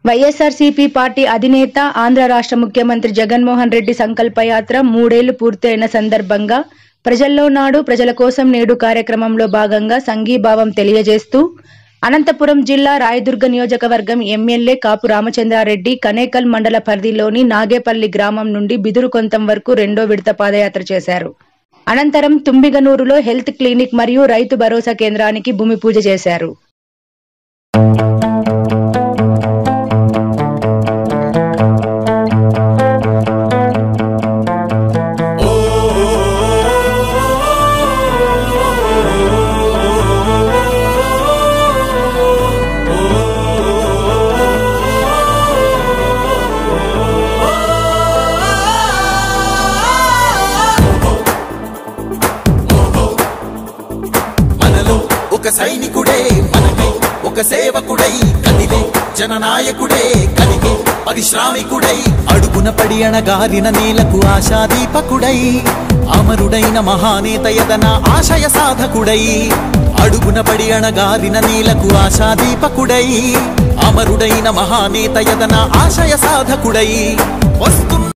YSRCP party అధినేత ఆంధ్ర రాష్ట్ర ముఖ్యమంత్రి జగన్మోహన్ రెడ్డి సంకల్పయాత్ర మూడేళ్లు పూర్తయిన సందర్భంగా ప్రజల్లో నాడు ప్రజల కోసం నేడు కార్యక్రమంలో భాగంగా సంఘీభావం తెలియజేస్తూ అనంతపురం జిల్లా రాయదుర్గ నియోజకవర్గం ఎమ్మెల్యే కాపు రామచంద్రారెడ్డి కనేకల్ మండల పరిధిలోని నాగేపల్లి గ్రామం నుండి బిదురుకొంతం వరకు రెండో విడత పాదయాత్ర చేశారు అనంతరం తుంబిగనూరులో హెల్త్ క్లినిక్ మరియు రైతు భరోసా కేంద్రానికి భూమి పూజ చేశారు మనలో ఒక సైనికుడే మనకై ఒక సేవకుడై కదిలే జననాయకుడే కలిగే పరిశ్రామికుడై అడుగున పడి అణగారిన నేలకు ఆశాదీపకుడై అమరుడైన మహానేత యదన ఆశయ సాధకుడై అడుగున పడి అణగారిన నేలకు ఆశాదీపకుడై అమరుడైన మహానేత యదన ఆశయ సాధకుడై వస్తున్న